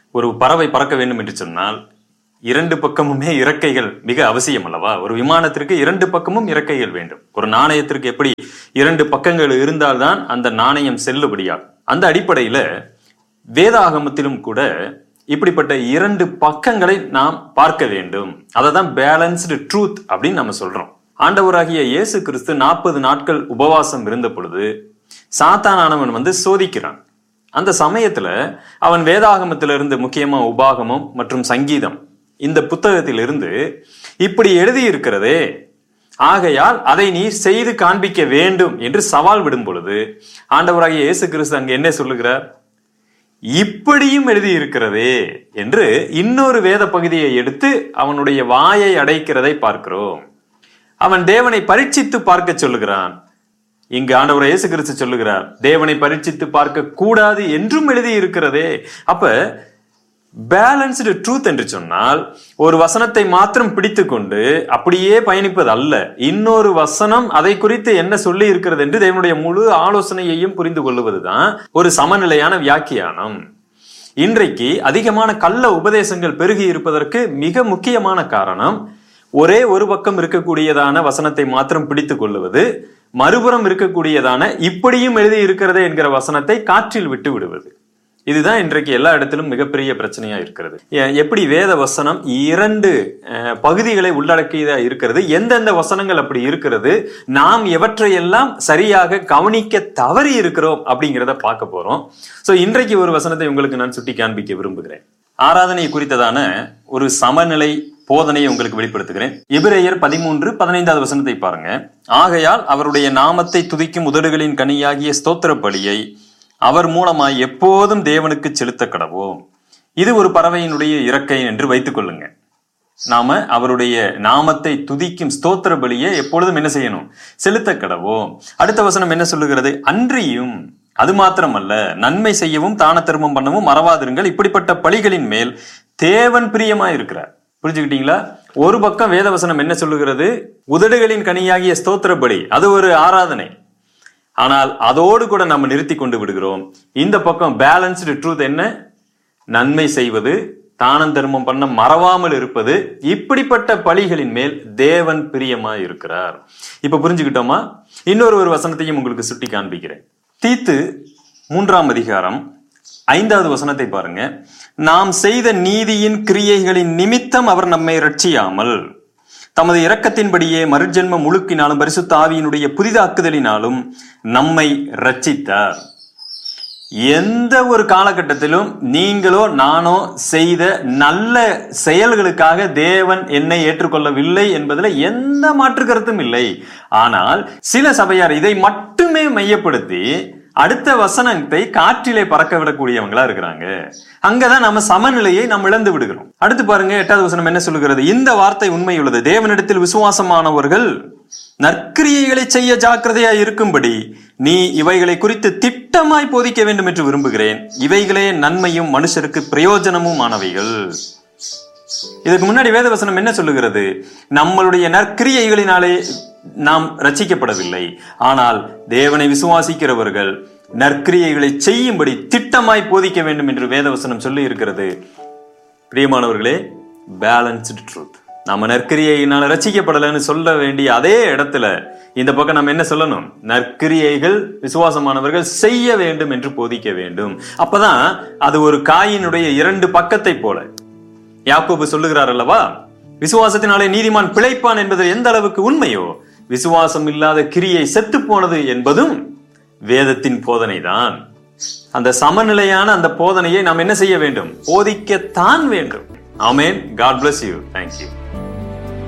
ஒரு பறவை பறக்க வேண்டும் என்று சொன்னால் இரண்டு பக்கமுமே இறக்கைகள் மிக அவசியம் அல்லவா ஒரு விமானத்திற்கு இரண்டு பக்கமும் இறக்கைகள் வேண்டும் ஒரு நாணயத்திற்கு எப்படி இரண்டு பக்கங்கள் இருந்தால்தான் அந்த நாணயம் செல்லுபடியாகும் அந்த அடிப்படையில வேதாகமத்திலும் கூட இப்படிப்பட்ட இரண்டு பக்கங்களை நாம் பார்க்க வேண்டும் அதை தான் பேலன்ஸ்டு ட்ரூத் அப்படின்னு நம்ம சொல்றோம் ஆண்டவராகிய இயேசு கிறிஸ்து நாற்பது நாட்கள் உபவாசம் இருந்த பொழுது சாத்தானானவன் வந்து சோதிக்கிறான் அந்த சமயத்துல அவன் வேதாகமத்திலிருந்து முக்கியமா உபாகமம் மற்றும் சங்கீதம் இந்த புத்தகத்திலிருந்து இப்படி எழுதி இருக்கிறதே ஆகையால் அதை நீ செய்து காண்பிக்க வேண்டும் என்று சவால் விடும் பொழுது ஆண்டவராகிய இயேசு கிறிஸ்து அங்க என்ன சொல்லுகிறார் இப்படியும் எழுதி இருக்கிறதே என்று இன்னொரு வேத பகுதியை எடுத்து அவனுடைய வாயை அடைக்கிறதை பார்க்கிறோம் அவன் தேவனை பரீட்சித்து பார்க்க சொல்லுகிறான் இங்கு ஆண்டவர் இயேசு கிறிஸ்து சொல்லுகிறார் தேவனை பரீட்சித்து பார்க்க கூடாது என்றும் எழுதி இருக்கிறதே அப்ப பேலன்ஸ்டு ட்ரூத் என்று சொன்னால் ஒரு வசனத்தை மாத்திரம் பிடித்துக்கொண்டு அப்படியே பயணிப்பது அல்ல இன்னொரு வசனம் அதை குறித்து என்ன சொல்லி இருக்கிறது என்று தேவனுடைய முழு ஆலோசனையையும் புரிந்து கொள்ளுவதுதான் ஒரு சமநிலையான வியாக்கியானம் இன்றைக்கு அதிகமான கள்ள உபதேசங்கள் பெருகி இருப்பதற்கு மிக முக்கியமான காரணம் ஒரே ஒரு பக்கம் இருக்கக்கூடியதான வசனத்தை மாத்திரம் பிடித்துக் கொள்ளுவது மறுபுறம் இருக்கக்கூடியதான இப்படியும் எழுதி இருக்கிறதே என்கிற வசனத்தை காற்றில் விட்டு விடுவது இதுதான் இன்றைக்கு எல்லா இடத்திலும் மிகப்பெரிய பிரச்சனையா இருக்கிறது எ- எப்படி வேத வசனம் இரண்டு அஹ், பகுதிகளை உள்ளடக்கியதா இருக்கிறது எந்தெந்த வசனங்கள் அப்படி இருக்கிறது நாம் எவற்றையெல்லாம் சரியாக கவனிக்க தவறி இருக்கிறோம் அப்படிங்கிறத பார்க்க போறோம் சோ இன்றைக்கு ஒரு வசனத்தை உங்களுக்கு நான் சுட்டி காண்பிக்க விரும்புகிறேன் ஆராதனை குறித்ததான ஒரு சமநிலை போதனையை உங்களுக்கு வெளிப்படுத்துகிறேன் எபிரேயர் பதிமூன்று பதினைந்தாவது வசனத்தை பாருங்க ஆகையால் அவருடைய நாமத்தை துதிக்கும் உதடுகளின் கனியாகிய ஸ்தோத்திர பலியை அவர் மூலமாய் எப்போதும் தேவனுக்கு செலுத்த கடவோம் இது ஒரு பறவையினுடைய இறக்கை என்று வைத்துக் கொள்ளுங்க நாம அவருடைய நாமத்தை துதிக்கும் ஸ்தோத்திர பலியை எப்பொழுதும் என்ன செய்யணும் செலுத்த கடவோம் அடுத்த வசனம் என்ன சொல்லுகிறது அன்றியும் அது மாத்திரமல்ல நன்மை செய்யவும் தான தர்மம் பண்ணவும் மறவாதிருங்கள் இப்படிப்பட்ட பலிகளின் மேல் தேவன் பிரியமாய் இருக்கிறார் புரிஞ்சுக்கிட்டீங்களா ஒரு பக்கம் வேதவசனம் என்ன சொல்லுகிறது உதடுகளின் கனியாகிய ஸ்தோத்திர பலி அது ஒரு ஆராதனை ஆனால் அதோடு கூட நம்ம நிறுத்தி கொண்டு விடுகிறோம் இந்த பக்கம் பேலன்ஸ்டு ட்ரூத் என்ன நன்மை செய்வது தானம் தர்மம் பண்ண மறவாமல் இருப்பது இப்படிப்பட்ட பலிகளின் மேல் தேவன் பிரியமா இருக்கிறார் இப்ப புரிஞ்சுக்கிட்டோமா இன்னொரு ஒரு வசனத்தையும் உங்களுக்கு சுட்டி காண்பிக்கிறேன் தீத்து மூன்றாம் அதிகாரம் ஐந்தாவது வசனத்தை பாருங்க நாம் செய்த நீதியின் கிரியைகளின் நிமித்தம் அவர் நம்மை ரட்சியாமல் தமது இரக்கத்தின்படியே மறுஜென்ம முழுக்கினாலும் பரிசுத்த ஆவியினுடைய புதிதாக்குதலினாலும் நம்மை ரட்சித்தார் எந்த ஒரு காலகட்டத்திலும் நீங்களோ நானோ செய்த நல்ல செயல்களுக்காக தேவன் என்னை ஏற்றுக்கொள்ளவில்லை என்பதில் எந்த மாற்று கருத்தும் இல்லை ஆனால் சில சபையார் இதை மட்டுமே மையப்படுத்தி அடுத்த வசனத்தை காற்றிலே பறக்க விடக்கூடியவங்களா இருக்கிறாங்க அங்கதான் நம்ம சமநிலையை நாம் இழந்து விடுகிறோம் அடுத்து பாருங்க எட்டாவது வசனம் என்ன சொல்லுகிறது இந்த வார்த்தை உண்மை உள்ளது தேவனிடத்தில் விசுவாசமானவர்கள் நற்கிரியைகளை செய்ய ஜாக்கிரதையா இருக்கும்படி நீ இவைகளை குறித்து திட்டமாய் போதிக்க வேண்டும் என்று விரும்புகிறேன் இவைகளே நன்மையும் மனுஷருக்கு பிரயோஜனமும் ஆனவைகள் இதுக்கு முன்னாடி வேதவசனம் என்ன சொல்லுகிறது நம்மளுடைய நற்கிரியைகளினாலே நாம் ரட்சிக்கப்படவில்லை ஆனால் தேவனை விசுவாசிக்கிறவர்கள் நற்கிரியைகளை செய்யும்படி திட்டமாய் போதிக்க வேண்டும் என்று வேதவசனம் சொல்லி இருக்கிறது பிரியமானவர்களே பேலன்ஸ்டு ட்ரூத் நம்ம நற்கிரியையினால ரட்சிக்கப்படலைன்னு சொல்ல வேண்டிய அதே இடத்துல இந்த பக்கம் நம்ம என்ன சொல்லணும் நற்கிரியைகள் விசுவாசமானவர்கள் செய்ய வேண்டும் என்று போதிக்க வேண்டும் அப்பதான் அது ஒரு காயினுடைய இரண்டு பக்கத்தை போல யாக்கோபு சொல்லுகிறார் அல்லவா விசுவாசத்தினாலே நீதிமான் பிழைப்பான் என்பது எந்த அளவுக்கு உண்மையோ விசுவாசம் இல்லாத கிரியை செத்து போனது என்பதும் வேதத்தின் போதனைதான் அந்த சமநிலையான அந்த போதனையை நாம் என்ன செய்ய வேண்டும் போதிக்கத்தான் வேண்டும் amen God bless you thank you